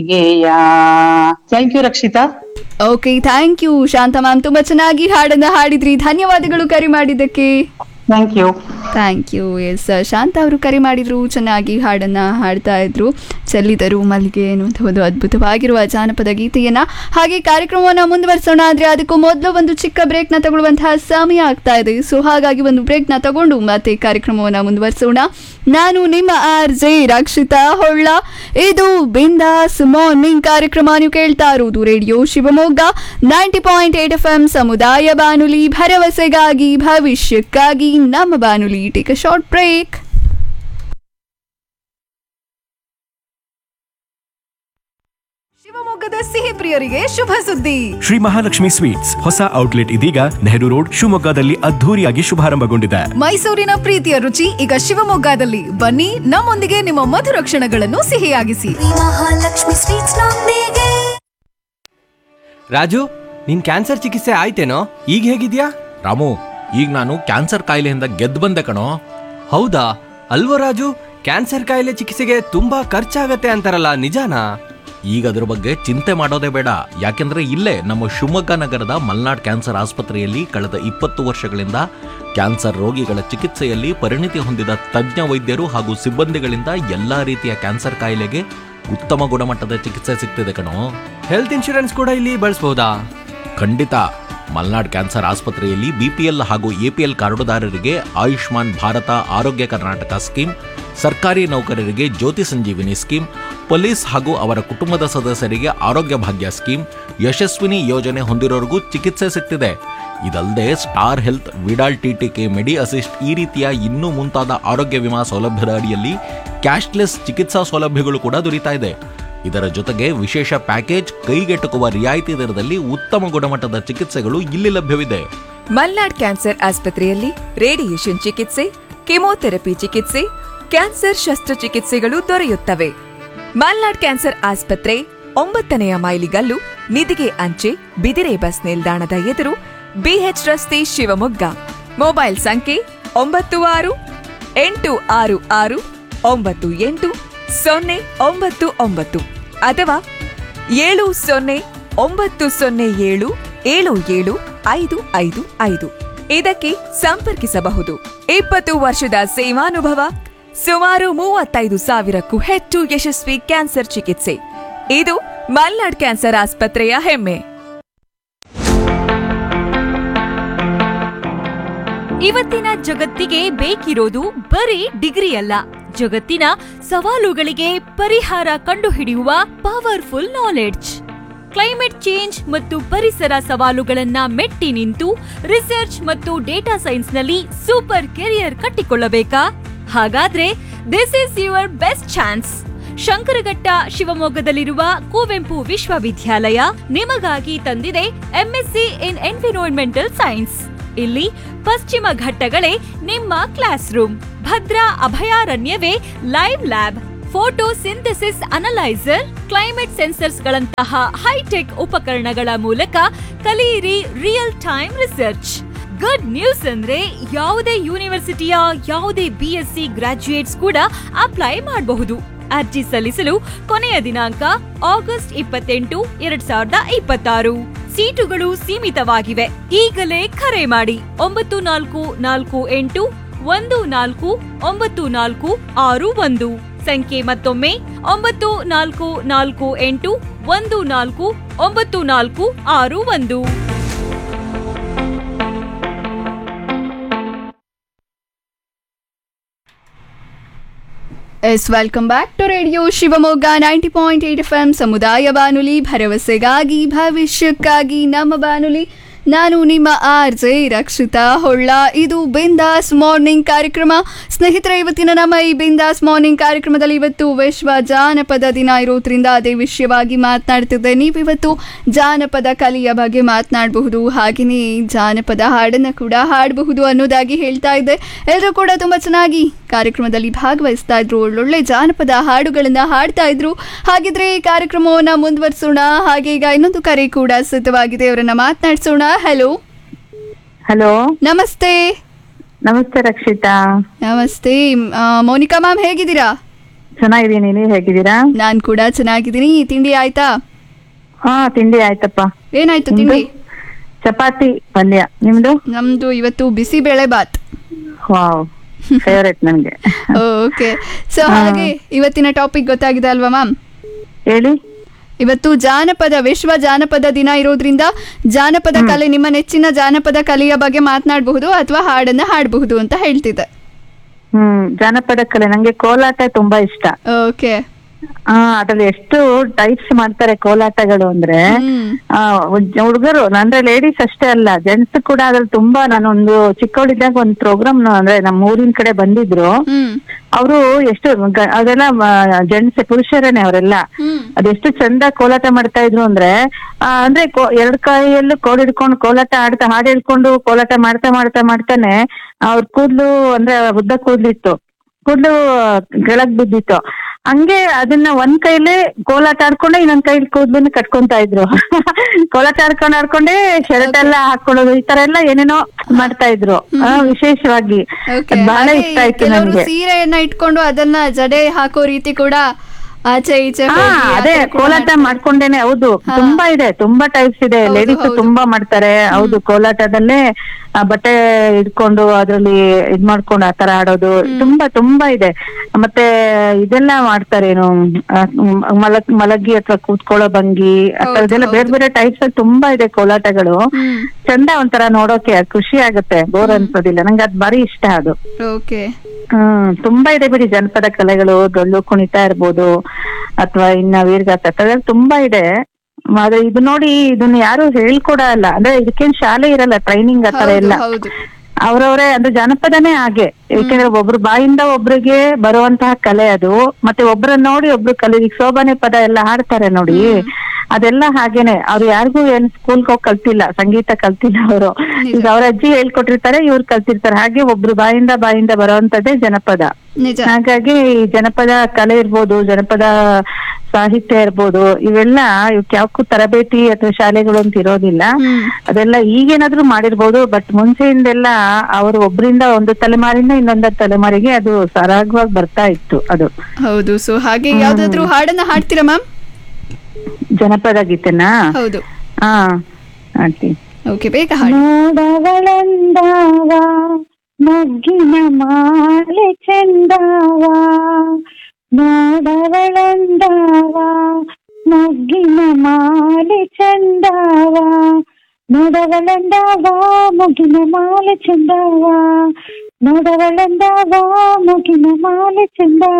Thank you Rakshita okay thank you Shanta ma'am ತುಂಬಾ ಚೆನ್ನಾಗಿ ಹಾಡನ್ನ ಹಾಡಿದ್ರಿ ಧನ್ಯವಾದಗಳು ಕರೆ ಮಾಡಿದ್ದಕ್ಕೆ thank you thank you S Shanta ಅವರು ಕರೆ ಮಾಡಿದ್ರು ಚೆನ್ನಾಗಿ ಹಾಡನ್ನ ಹಾಡ್ತಾ ಇದ್ರು ಚೆಲ್ಲಿದರು ಮಲ್ಲಿಗೆ ಎನ್ನುವಂಥ ಒಂದು ಅದ್ಭುತವಾಗಿರುವ ಜಾನಪದ ಗೀತೆಯನ್ನ ಹಾಗೆ ಕಾರ್ಯಕ್ರಮವನ್ನು ಮುಂದುವರಿಸೋಣ ಆದ್ರೆ ಅದಕ್ಕೂ ಮೊದಲು ಒಂದು ಚಿಕ್ಕ ಬ್ರೇಕ್ನ ತಗೊಳ್ಳುವಂತಹ ಸಮಯ ಆಗ್ತಾ ಇದೆ ಸೊ ಹಾಗಾಗಿ ಒಂದು ಬ್ರೇಕ್ನ ತಗೊಂಡು ಮತ್ತೆ ಕಾರ್ಯಕ್ರಮವನ್ನು ಮುಂದುವರಿಸೋಣ ನಾನು ನಿಮ್ಮ ಆರ್ ಜೆ ರಕ್ಷಿತಾ ಹೊಳ್ಳ ಇದು ಬಿಂದಾಸ್ ಮಾರ್ನಿಂಗ್ ಕಾರ್ಯಕ್ರಮ ನೀವು ಕೇಳ್ತಾ ಇರುವುದು radio Shivamogga ninety point eight F M ಸಮುದಾಯ ಬಾನುಲಿ ಭರವಸೆಗಾಗಿ ಭವಿಷ್ಯಕ್ಕಾಗಿ ನಮ್ಮ ಬಾನುಲಿ ಟೇಕ್ ಅ ಶಾರ್ಟ್ ಬ್ರೇಕ್ ಶಿವಮೊಗ್ಗದ ಸಿಹಿ ಪ್ರಿಯರಿಗೆ ಶುಭ ಸುದ್ದಿ ಶ್ರೀ ಮಹಾಲಕ್ಷ್ಮಿ ಸ್ವೀಟ್ಸ್ ಹೊಸ ಔಟ್ಲೆಟ್ ಇದೀಗ ನೆಹರು ರೋಡ್ ಶಿವಮೊಗ್ಗದಲ್ಲಿ ಅದ್ಧೂರಿಯಾಗಿ ಶುಭಾರಂಭಗೊಂಡಿದೆ ಮೈಸೂರಿನ ಪ್ರೀತಿಯ ರುಚಿ ಈಗ ಶಿವಮೊಗ್ಗದಲ್ಲಿ ಬನ್ನಿ ನಮ್ಮೊಂದಿಗೆ ನಿಮ್ಮ ಮಧುರ ಕ್ಷಣಗಳನ್ನು ಸಿಹಿಯಾಗಿಸಿ ಮಹಾಲಕ್ಷ್ಮಿ ಸ್ವೀಟ್ಸ್ ನೊಂದಿಗೆ ರಾಜು ನಿನ್ ಕ್ಯಾನ್ಸರ್ ಚಿಕಿತ್ಸೆ ಆಯ್ತೇನೋ ಈಗ ಹೇಗಿದ್ಯಾ ರಾಮು ಈಗ ನಾನು ಕ್ಯಾನ್ಸರ್ ಕಾಯಿಲೆಯಿಂದ ಗೆದ್ದು ಬಂದೆ ಕಣೋ ಹೌದಾ ಅಲ್ವೋ ರಾಜು ಕ್ಯಾನ್ಸರ್ ಕಾಯಿಲೆ ಚಿಕಿತ್ಸೆಗೆ ತುಂಬಾ ಖರ್ಚಾಗತ್ತೆ ಅಂತಾರಲ್ಲ ನಿಜಾನಾ ಈಗ ಅದ್ರ ಬಗ್ಗೆ ಚಿಂತೆ ಮಾಡೋದೇ ಬೇಡ ಯಾಕೆಂದ್ರೆ ಇಲ್ಲೇ ನಮ್ಮ ಶಿವಮೊಗ್ಗ ನಗರದ ಮಲ್ನಾಡ್ ಕ್ಯಾನ್ಸರ್ ಆಸ್ಪತ್ರೆಯಲ್ಲಿ ಕಳೆದ ಇಪ್ಪತ್ತು ವರ್ಷಗಳಿಂದ ಕ್ಯಾನ್ಸರ್ ರೋಗಿಗಳ ಚಿಕಿತ್ಸೆಯಲ್ಲಿ ಪರಿಣಿತಿ ಹೊಂದಿದ ತಜ್ಞ ವೈದ್ಯರು ಹಾಗೂ ಸಿಬ್ಬಂದಿಗಳಿಂದ ಎಲ್ಲಾ ರೀತಿಯ ಕ್ಯಾನ್ಸರ್ ಕಾಯಿಲೆಗೆ ಉತ್ತಮ ಗುಣಮಟ್ಟದ ಚಿಕಿತ್ಸೆ ಸಿಗ್ತಿದೆ ಕಣೋ ಹೆಲ್ತ್ ಇನ್ಶೂರೆನ್ಸ್ ಕೂಡ ಇಲ್ಲಿ ಬಳಸಬಹುದಾ ಖಂಡಿತ ಮಲ್ನಾಡ್ ಕ್ಯಾನ್ಸರ್ ಆಸ್ಪತ್ರೆಯಲ್ಲಿ ಬಿಪಿಎಲ್ ಹಾಗೂ ಎಪಿಎಲ್ ಕಾರ್ಡುದಾರರಿಗೆ ಆಯುಷ್ಮಾನ್ ಭಾರತ ಆರೋಗ್ಯ ಕರ್ನಾಟಕ ಸ್ಕೀಮ್ ಸರ್ಕಾರಿ ನೌಕರರಿಗೆ ಜ್ಯೋತಿ ಸಂಜೀವಿನಿ ಸ್ಕೀಮ್ ಪೊಲೀಸ್ ಹಾಗೂ ಅವರ ಕುಟುಂಬದ ಸದಸ್ಯರಿಗೆ ಆರೋಗ್ಯ ಭಾಗ್ಯ ಸ್ಕೀಮ್ ಯಶಸ್ವಿನಿ ಯೋಜನೆ ಹೊಂದಿರೋರಿಗೂ ಚಿಕಿತ್ಸೆ ಸಿಗ್ತಿದೆ ಇದಲ್ಲದೆ Star Health Vidal TTK Medi Assist ಈ ರೀತಿಯ ಇನ್ನೂ ಮುಂತಾದ ಆರೋಗ್ಯ ವಿಮಾ ಸೌಲಭ್ಯದ ಅಡಿಯಲ್ಲಿ ಕ್ಯಾಶ್ಲೆಸ್ ಚಿಕಿತ್ಸಾ ಸೌಲಭ್ಯಗಳು ಕೂಡ ದೊರೀತಾ ಇದೆ ಇದರ ಜೊತೆಗೆ ವಿಶೇಷ ಪ್ಯಾಕೇಜ್ ಕೈಗೆಟುಕುವ ರಿಯಾಯಿತಿ ದರದಲ್ಲಿ ಉತ್ತಮ ಗುಣಮಟ್ಟದ ಚಿಕಿತ್ಸೆಗಳು ಇಲ್ಲಿ ಲಭ್ಯವಿದೆ ಮಲ್ನಾಡ್ ಕ್ಯಾನ್ಸರ್ ಆಸ್ಪತ್ರೆಯಲ್ಲಿ ರೇಡಿಯೇಷನ್ ಚಿಕಿತ್ಸೆ ಕೆಮೊಥೆರಪಿ ಚಿಕಿತ್ಸೆ ಕ್ಯಾನ್ಸರ್ ಶಸ್ತ್ರಚಿಕಿತ್ಸೆಗಳು ದೊರೆಯುತ್ತವೆ ಮಲ್ನಾಡ್ ಕ್ಯಾನ್ಸರ್ ಆಸ್ಪತ್ರೆ ಒಂಬತ್ತನೆಯ ಮೈಲಿಗಲ್ಲು ನಿಧಿಗೆ ಅಂಚೆ ಬಿದಿರೆ ಬಸ್ ನಿಲ್ದಾಣದ ಎದುರು ಬಿಎಚ್ ರಸ್ತೆ ಶಿವಮೊಗ್ಗ ಮೊಬೈಲ್ ಸಂಖ್ಯೆ ಒಂಬತ್ತು ಆರು ಎಂಟು ಆರು ಆರು ಒಂಬತ್ತು ಎಂಟು ಸೊನ್ನೆ ಒಂಬತ್ತು ಒಂಬತ್ತು ಅಥವಾ ಏಳು ಸೊನ್ನೆ ಒಂಬತ್ತು ಸೊನ್ನೆ ಏಳು ಏಳು ಏಳು ಐದು ಐದು ಐದು ಇದಕ್ಕೆ ಸಂಪರ್ಕಿಸಬಹುದು ಇಪ್ಪತ್ತು ವರ್ಷದ ಸೇವಾನುಭವ ಸುಮಾರು ಮೂವತ್ತೈದು ಸಾವಿರಕ್ಕೂ ಹೆಚ್ಚು ಯಶಸ್ವಿ ಕ್ಯಾನ್ಸರ್ ಚಿಕಿತ್ಸೆ ಇದು ಮಲ್ನಾಡ್ ಕ್ಯಾನ್ಸರ್ ಆಸ್ಪತ್ರೆಯ ಹೆಮ್ಮೆ ಇವತ್ತಿನ ಜಗತ್ತಿಗೆ ಬೇಕಿರೋದು ಬರೀ ಡಿಗ್ರಿ ಅಲ್ಲ ಜಗತ್ತಿನ ಸವಾಲುಗಳಿಗೆ ಪರಿಹಾರ ಕಂಡುಹಿಡಿಯುವ ಪವರ್ಫುಲ್ ನಾಲೆಡ್ಜ್ ಕ್ಲೈಮೇಟ್ ಚೇಂಜ್ ಮತ್ತು ಪರಿಸರ ಸವಾಲುಗಳನ್ನ ಮೆಟ್ಟಿ ನಿಂತು ರಿಸರ್ಚ್ ಮತ್ತು ಡೇಟಾ ಸೈನ್ಸ್ನಲ್ಲಿ ಸೂಪರ್ ಕೆರಿಯರ್ ಕಟ್ಟಿಕೊಳ್ಳಬೇಕಾ ಹಾಗಾದ್ರೆ this is your best chance Shankaraghatta ಶಿವಮೊಗ್ಗದಲ್ಲಿರುವ ಕುವೆಂಪು ವಿಶ್ವವಿದ್ಯಾಲಯ ನಿಮಗಾಗಿ ತಂದಿದೆ ಎಂಎಸ್ಸಿ ಇನ್ ಎನ್ವಿರಾನ್ಮೆಂಟಲ್ ಸೈನ್ಸ್ ಇಲ್ಲಿ ಪಶ್ಚಿಮ ಘಟ್ಟಗಳೇ ನಿಮ್ಮ ಕ್ಲಾಸ್ ರೂಮ್ ಭದ್ರಾ ಅಭಯಾರಣ್ಯವೇ live lab photosynthesis analyser climate sensors ಗಳಂತಹ ಹೈಟೆಕ್ ಉಪಕರಣಗಳ ಮೂಲಕ ಕಲಿಯಿರಿ real time research good news ಅಂದ್ರೆ ಯಾವುದೇ ಯೂನಿವರ್ಸಿಟಿಯ ಯಾವುದೇ ಬಿ ಎಸ್ ಸಿ ಗ್ರಾಜ್ಯುಯೇಟ್ಸ್ ಕೂಡ ಅಪ್ಲೈ ಮಾಡಬಹುದು ಅರ್ಜಿ ಸಲ್ಲಿಸಲು ಕೊನೆಯ ದಿನಾಂಕ ಆಗಸ್ಟ್ ಇಪ್ಪತ್ತೆಂಟು ಎರಡ್ ಸಾವಿರದ ಇಪ್ಪತ್ತಾರು ಸೀಟುಗಳು ಸೀಮಿತವಾಗಿವೆ ಈಗಲೇ ಕರೆ ಮಾಡಿ ಒಂಬತ್ತು ನಾಲ್ಕು ನಾಲ್ಕು ಎಂಟು ಒಂದು ನಾಲ್ಕು ಒಂಬತ್ತು ನಾಲ್ಕು ಆರು ಒಂದು ಸಂಖ್ಯೆ ಮತ್ತೊಮ್ಮೆ ಒಂಬತ್ತು ನಾಲ್ಕು ನಾಲ್ಕು ಎಂಟು ಒಂದು ನಾಲ್ಕು ಒಂಬತ್ತು ನಾಲ್ಕು ಆರು ಒಂದು S welcome back to radio Shivamogga ninety point eight F M ಸಮುದಾಯ ಬಾನುಲಿ ಭರವಸೆಗಾಗಿ ಭವಿಷ್ಯಕ್ಕಾಗಿ ನಮ್ಮ ಬಾನುಲಿ ನಾನು ನಿಮ್ಮ ಆರ್ ಜೆ ರಕ್ಷಿತಾ ಹೊಳ್ಳ ಇದು ಬಿಂದಾಸ್ ಮಾರ್ನಿಂಗ್ ಕಾರ್ಯಕ್ರಮ ಸ್ನೇಹಿತರೆ ಇವತ್ತಿನ ನಮ್ಮ ಈ ಬಿಂದಾಸ್ ಮಾರ್ನಿಂಗ್ ಕಾರ್ಯಕ್ರಮದಲ್ಲಿ ಇವತ್ತು ವಿಶ್ವ ಜಾನಪದ ದಿನ ಇರೋದ್ರಿಂದ ಅದೇ ವಿಷಯವಾಗಿ ಮಾತನಾಡ್ತಿದ್ದೆ ನೀವಿವತ್ತು ಜಾನಪದ ಕಲೆಯ ಬಗ್ಗೆ ಮಾತನಾಡಬಹುದು ಹಾಗೆಯೇ ಜಾನಪದ ಹಾಡನ್ನು ಕೂಡ ಹಾಡಬಹುದು ಅನ್ನೋದಾಗಿ ಹೇಳ್ತಾ ಇದ್ದೆ ಎಲ್ಲರೂ ಕೂಡ ತುಂಬ ಚೆನ್ನಾಗಿ ಕಾರ್ಯಕ್ರಮದಲ್ಲಿ ಭಾಗವಹಿಸ್ತಾ ಇದ್ರು ಒಳ್ಳೊಳ್ಳೆ ಜಾನಪದ ಹಾಡುಗಳನ್ನ ಹಾಡ್ತಾ ಇದ್ರು ಹಾಗಿದ್ರೆ ಈ ಕಾರ್ಯಕ್ರಮವನ್ನ ಮುಂದುವರಿಸೋಣ ಹಾಗೆ ಈಗ ಇನ್ನೊಂದು ಕರೆ ಕೂಡ ಸಿದ್ಧವಾಗಿದೆ ಅವರನ್ನ ಮಾತನಾಡಿಸೋಣ ಹಲೋ ಹಲೋ ನಮಸ್ತೆ ನಮಸ್ತೆ ರಕ್ಷಿತಾ ನಮಸ್ತೆ ಆ, ಮೋನಿಕಾ ಮ್ಯಾಮ್ ಹೇಗಿದ್ದೀರಾ ಚೆನ್ನಾಗಿದ್ದೀನಿ ನೀವ್ ಹೇಗಿದ್ದೀರಾ ನಾನ್ ಕೂಡ ಚೆನ್ನಾಗಿದ್ದೀನಿ ತಿಂಡಿ ಆಯ್ತಾ ಹಾ ತಿಂಡಿ ಆಯ್ತಪ್ಪ ಏನಾಯ್ತು ನಿಮ್ದು? ತಿಂಡಿ ಚಪಾತಿ ಪಲ್ಯ ನಿಮ್ದು ನಮ್ದು ಇವತ್ತು ಬಿಸಿಬೇಳೆ ಬಾತ್ ವಾವ್ ಫೇವ್ರೆಟ್ ನನ್ಗೆ ಓಕೆ ಸೊ ಹಾಗೆ ಇವತ್ತಿನ ಟಾಪಿಕ್ ಗೊತ್ತಾಗಿದೆ ಅಲ್ವಾ ಮ್ಯಾಮ್ ಹೇಳಿ ಇವತ್ತು ಜಾನಪದ ವಿಶ್ವ ಜಾನಪದ ದಿನ ಇರೋದ್ರಿಂದ ಜಾನಪದ ಕಲೆ ನಿಮ್ಮ ನೆಚ್ಚಿನ ಜಾನಪದ ಕಲೆಯ ಬಗ್ಗೆ ಮಾತನಾಡಬಹುದು ಅಥವಾ ಹಾಡನ್ನ ಹಾಡಬಹುದು ಅಂತ ಹೇಳ್ತಿದ್ದೆ ಹ್ಮ್ ಜಾನಪದ ಕಲೆ ನಂಗೆ ಕೋಲಾಟ ತುಂಬಾ ಇಷ್ಟ ಓಕೆ ಆ ಅದ್ರಲ್ಲಿ ಎಷ್ಟು ಟೈಪ್ಸ್ ಮಾಡ್ತಾರೆ ಕೋಲಾಟಗಳು ಅಂದ್ರೆ ಹ್ಮ್. ಆ ಹುಡುಗರು ಅಂದ್ರೆ ಲೇಡೀಸ್ ಅಷ್ಟೇ ಅಲ್ಲ ಜೆಂಟ್ಸ್ ಕೂಡ ಅದ್ರಲ್ಲಿ ತುಂಬಾ ನಾನೊಂದು ಚಿಕ್ಕವಳಿದ್ದಾಗ ಒಂದು ಪ್ರೋಗ್ರಾಮ್ ಅಂದ್ರೆ ನಮ್ಮ ಊರಿನ ಕಡೆ ಬಂದಿದ್ರು ಹ್ಮ್ ಅವರು ಎಷ್ಟು ಗ- ಅದೆಲ್ಲ ಜೆಂಟ್ಸ್ ಪುರುಷರೇನೆ ಅವರೆಲ್ಲ ಹ್ಮ್ ಅದೆಷ್ಟು ಚಂದ ಕೋಲಾಟ ಮಾಡ್ತಾ ಇದ್ರು ಅಂದ್ರೆ ಆ, ಅಂದ್ರೆ ಕೋ- ಎರಡ್ ಕೈಯಲ್ಲೂ ಕೋಲ್ ಹಿಡ್ಕೊಂಡು ಕೋಲಾಟ ಆಡ್ತಾ ಹಾಡು ಹೇಳ್ಕೊಂಡು ಕೋಲಾಟ ಮಾಡ್ತಾ ಮಾಡ್ತಾ ಮಾಡ್ತಾನೆ ಅವ್ರ ಕೂದ್ಲು ಅಂದ್ರೆ ಉದ್ದ ಕೂದ್ಲಿತ್ತು ಕೂದ್ಲು ಕೆಳಗ್ ಬಿದ್ದಿತ್ತು ಹಂಗೆ ಅದನ್ನ ಒಂದ್ ಕೈಲೇ ಕೋಲಾಟ ಆಡ್ಕೊಂಡೆ ಇನ್ನೊಂದ್ ಕೈಲಿ ಕೂದ್ಲನ್ನ ಕಟ್ಕೊಂತಾ ಇದ್ರು ಕೋಲಾಟ ಆಡ್ಕೊಂಡ್ ಆಡ್ಕೊಂಡೆ ಶರ್ಟ್ ಎಲ್ಲ ಹಾಕೊಳ್ಳೋದು ಈ ತರ ಎಲ್ಲ ಏನೇನೋ ಮಾಡ್ತಾ ಇದ್ರು ಆ, ವಿಶೇಷವಾಗಿ ಓಕೆ ಅದ್ ಬಹಳ ಇಷ್ಟ ಆಯ್ತು ಕೆಲವರು ನನ್ಗೆ ಸೀರೆಯನ್ನ ಇಟ್ಕೊಂಡು ಅದನ್ನ ಜಡೆ ಹಾಕೋ ರೀತಿ ಕೂಡ ಆಚೆ ಈಚೆ ಹಾ ಹೋಗಿ ಆ ಅದೇ ಥರ ಕೂಡ ಕೋಲಾಟ ಮಾಡ್ತಾರೆ. ಮಾಡ್ಕೊಂಡೇನೆ ಹೌದು ತುಂಬಾ ಇದೆ ತುಂಬಾ ಟೈಪ್ಸ್ ಇದೆ ಹೌದು, ಲೇಡೀಸ್ ಹೌದು. ತುಂಬಾ ಮಾಡ್ತಾರೆ ಹೌದು ಕೋಲಾಟದಲ್ಲೇ ಆ, ಬಟ್ಟೆ ಇಟ್ಕೊಂಡು ಅದ್ರಲ್ಲಿ ಇದ್ ಮಾಡ್ಕೊಂಡು ಆತರ ಆಡೋದು ತುಂಬಾ ತುಂಬಾ ಇದೆ ಮತ್ತೆ ಇದೆಲ್ಲ ಮಾಡ್ತಾರೇನು ಆ, ಮ್, ಮಲಗ್ ಮಲಗಿ ಅಥವಾ ಕೂತ್ಕೊಳ್ಳೋ ಭಂಗಿ ಆ ಹೌದು, ಥರದ್ದೆಲ್ಲ ಬೇರೆ ಹೌದು. ಬೇರೆ ಟೈಪ್ಸ್ ತುಂಬಾ ಇದೆ ಕೋಲಾಟಗಳು ಹ್ಮ್ ಚಂದ ಒಂಥರ ನೋಡೋಕೆ ಅದ್ ಖುಷಿ ಆಗುತ್ತೆ ಬೋರ್ ಅನ್ಸೋದಿಲ್ಲ ನಂಗೆ ಅದ್ ಭಾರಿ ಇಷ್ಟ ಅದು ಓಕೆ ಹ್ಮ್ ತುಂಬಾ ಇದೆ ಬಿಡಿ ಜನಪದ ಕಲೆಗಳು ಡೊಳ್ಳು ಕುಣಿತ ಇರ್ಬೋದು ಅಥವಾ ಇನ್ನ ವೀರಗಾತ ಅದೆಲ್ಲ ತುಂಬಾ ಇದೆ ಆದ್ರೆ ಇದು ನೋಡಿ ಇದನ್ನ ಯಾರು ಹೇಳ್ಕೊಡಲ್ಲ ಅಂದ್ರೆ ಇದಕ್ಕೇನ್ ಶಾಲೆ ಇರಲ್ಲ ಟ್ರೈನಿಂಗ್ ಆತರ ಹೌದು ಎಲ್ಲ ಹೌದು ಅವ್ರವ್ರೇ ಅಂದ್ರೆ ಜನಪದನೇ ಹಾಗೆ ಯಾಕೆಂದ್ರೆ ಒಬ್ರು ಬಾಯಿಂದ ಒಬ್ರಿಗೆ ಬರುವಂತಹ ಕಲೆ ಅದು ಮತ್ತೆ ಒಬ್ರನ್ನ ನೋಡಿ ಒಬ್ರು ಕಲಿ ಈಗ ಶೋಭಾನೆ ಪದ ಎಲ್ಲ ಹಾಡ್ತಾರೆ ನೋಡಿ ಅದೆಲ್ಲ ಹಾಗೇನೆ ಅವ್ರು ಯಾರಿಗೂ ಏನ್ ಸ್ಕೂಲ್ಗೆ ಹೋಗಿ ಕಲ್ತಿಲ್ಲ ಸಂಗೀತ ಕಲ್ತಿಲ್ಲ ಅವರು ಈಗ ಅವ್ರ ಅಜ್ಜಿ ಹೇಳ್ಕೊಟ್ಟಿರ್ತಾರೆ ಇವ್ರು ಕಲ್ತಿರ್ತಾರೆ ಹಾಗೆ ಒಬ್ರು ಬಾಯಿಂದ ಬಾಯಿಂದ ಬರುವಂತದ್ದೇ ಜನಪದ ನಿಜ ಹಾಗಾಗಿ ಈ ಜನಪದ ಕಲೆ ಇರ್ಬೋದು ಜನಪದ ಸಾಹಿತ್ಯ ಇರ್ಬೋದು ಇವೆಲ್ಲ ಇವಕ್ಕೆ ಯಾವಕ್ಕೂ ತರಬೇತಿ ಅಥವಾ ಶಾಲೆಗಳು ಅಂತ ಇರೋದಿಲ್ಲ ಹ್ಮ್. ಅದೆಲ್ಲ ಈಗೇನಾದ್ರೂ ಮಾಡಿರ್ಬೋದು ಬಟ್ ಮುಂಚೆಯಿಂದೆಲ್ಲ ಅವರು ಒಬ್ರಿಂದ ಒಂದು ತಲೆಮಾರಿಂದ ಇನ್ನೊಂದು ತಲೆಮಾರಿಗೆ ಅದು ಸರಾಗವಾಗಿ ಬರ್ತಾ ಇತ್ತು ಅದು ಹೌದು ಸೊ ಹಾಗೆ ಯಾವ್ದಾದ್ರು ಹಾಡನ್ನ ಹಾಡ್ತೀರಾ ಮ್ಯಾಮ್ ಜನಪದ ಗೀತೆನಾ ಹೌದು ಹಾ ಆಂಟಿ ಓಕೆ ಬೇಗ ಹಾಡಿ ನೋಡವಳಂದಾವ ಮೊಗ್ಗಿನ ಮಾಲೆ ಚೆಂದಾವ ನೋಡವಳಂದಾವ ಮೊಗ್ಗಿನ ಮಾಲೆ ಚೆಂದಾವ ನೋಡವಳಂದಾವ ಮೊಗ್ಗಿನ ಮಾಲೆ ಚೆಂದಾವ ನೋಡವಳಂದಾವ ಮೊಗ್ಗಿನ ಮಾಲೆ ಚೆಂದಾವ